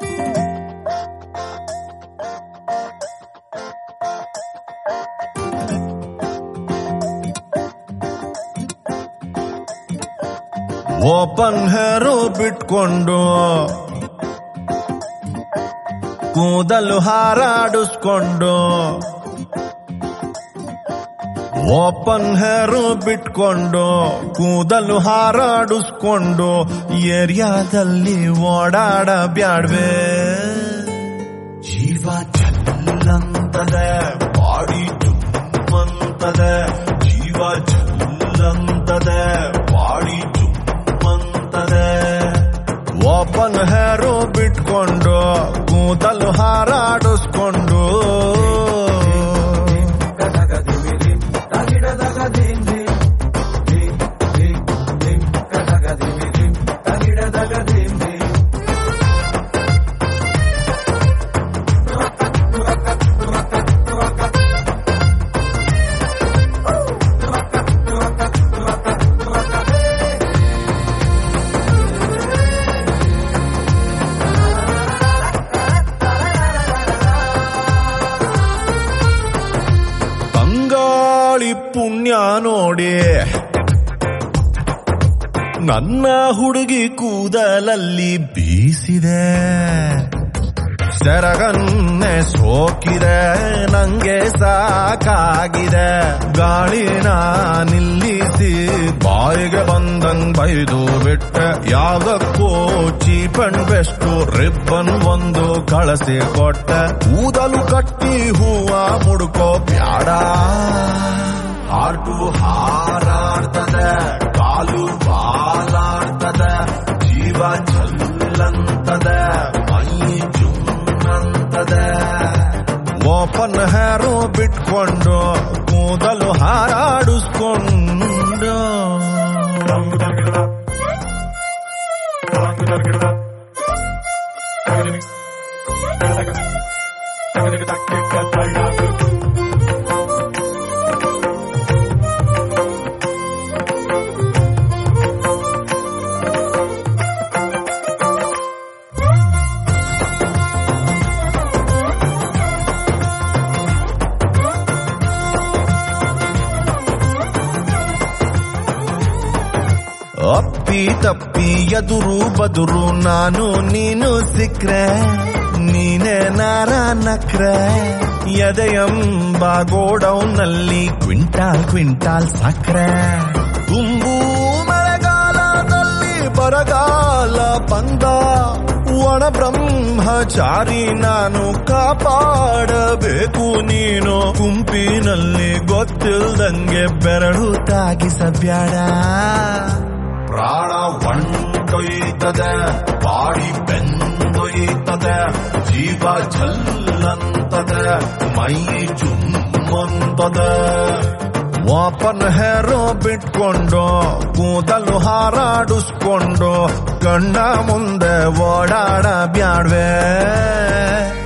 open ಹೇರು ಬಿಟ್ಕೊಂಡು ಕೂದಲು ಹಾರಾಡಿಸ್ಕೊಂಡು open ಹೇರು ಬಿಟ್ಕೊಂಡು ಕೂದಲು ಹಾರಾಡಿಸ್ಕೊಂಡು ಏರಿಯಾದಲ್ಲಿ ಓಡಾಡ ಬ್ಯಾಡ್ವೆ ಜೀವ ಚಲ್ಲಂತದೆ ಬಾಡಿ ಜುಮ್ಮಂತದೆ ಜೀವ ಚಲ್ಲಂತದೆ ಬಾಡಿ ಜುಮ್ಮಂತದೆ ಓಪನ್ ಹೇರು ಬಿಟ್ಕೊಂಡು ಕೂದಲು ಹಾರಾಡಿಸ್ಕೊಂಡು ತಂಗಾಳಿ ಪುಣ್ಯ ನೋಡಿ ನನ್ನ ಹುಡುಗಿ ಕೂದಲಲ್ಲಿ ಬೀಸಿದೆ ಸೆರಗನ್ನೆ ಸೋಕಿದೆ ನಂಗೆ ಸಾಕಾಗಿದೆ ಗಾಳಿನ ನಿಲ್ಲಿಸಿ ಬಾಯಿಗೆ ಬಂದಂಗ್ ಬೈದು ಬಿಟ್ಟೆ ಯಾವ್ದಕ್ಕೂ ಚೀಪ್ ಅಂಡ್ ಬೆಸ್ಟ್ ರಿಬ್ಬನ್ ಒಂದು ಕಳಸಿ ಕೊಟ್ಟೆ ಕೂದಲು ಕಟ್ಟಿ ಹೂವ ಮುಡ್ಕೋ ಬ್ಯಾಡ ಹಾರ್ಟು ಹಾರಾಡ್ತದೆ ಕಾಲು ಬಾಲಾಡ್ತದೆ ಜೀವ ಚಲ್ಲಂತದೆ ಮೈ ಜುಮ್ಮಂತದೆ ಓಪನ್ ಹೇರು ಬಿಟ್ಕೊಂಡು ಕೂದಲು ಹಾರಾಡಿಸ್ಕೊಂಡು ಅಪ್ಪಿ ತಪ್ಪಿ ಎದುರು ಬದುರು ನಾನು ನೀನು ಸಿಕ್ರೆ ನೀನೇ ನಾರ ನಕ್ರೆ ಎದೆಯಂಬ ಗೋಡೌನ್ನಲ್ಲಿ ಕ್ವಿಂಟಾಲ್ ಕ್ವಿಂಟಾಲ್ ಸಕ್ರೆ ತುಂಬು ಮಳೆಗಾಲದಲ್ಲಿ ಬರಗಾಲ ಬಂದ ಒಣ ಬ್ರಹ್ಮಚಾರಿ ನಾನು ಕಾಪಾಡಬೇಕು ನೀನು ಗುಂಪಿನಲ್ಲಿ ಗೊತ್ತಿಲ್ದಂಗೆ ಬೆರಳು ತಾಗಿಸಬ್ಯಾಡ ಪ್ರಾಣ ಒಂಟೊಯ್ತದೆ ಬಾಡಿ ಬೆಂದೊಯ್ತದೆ ಜೀವ ಜಲ್ಲಂತದೆ ಮೈ ಜುಮ್ಮಂತದೆ ಓಪನ್ ಹೇರೋ ಬಿಟ್ಕೊಂಡು ಕೂದಲು ಹಾರಾಡಿಸ್ಕೊಂಡು ಗಂಡ ಮುಂದೆ ಓಡಾಡ ಬ್ಯಾಡ್ವೆ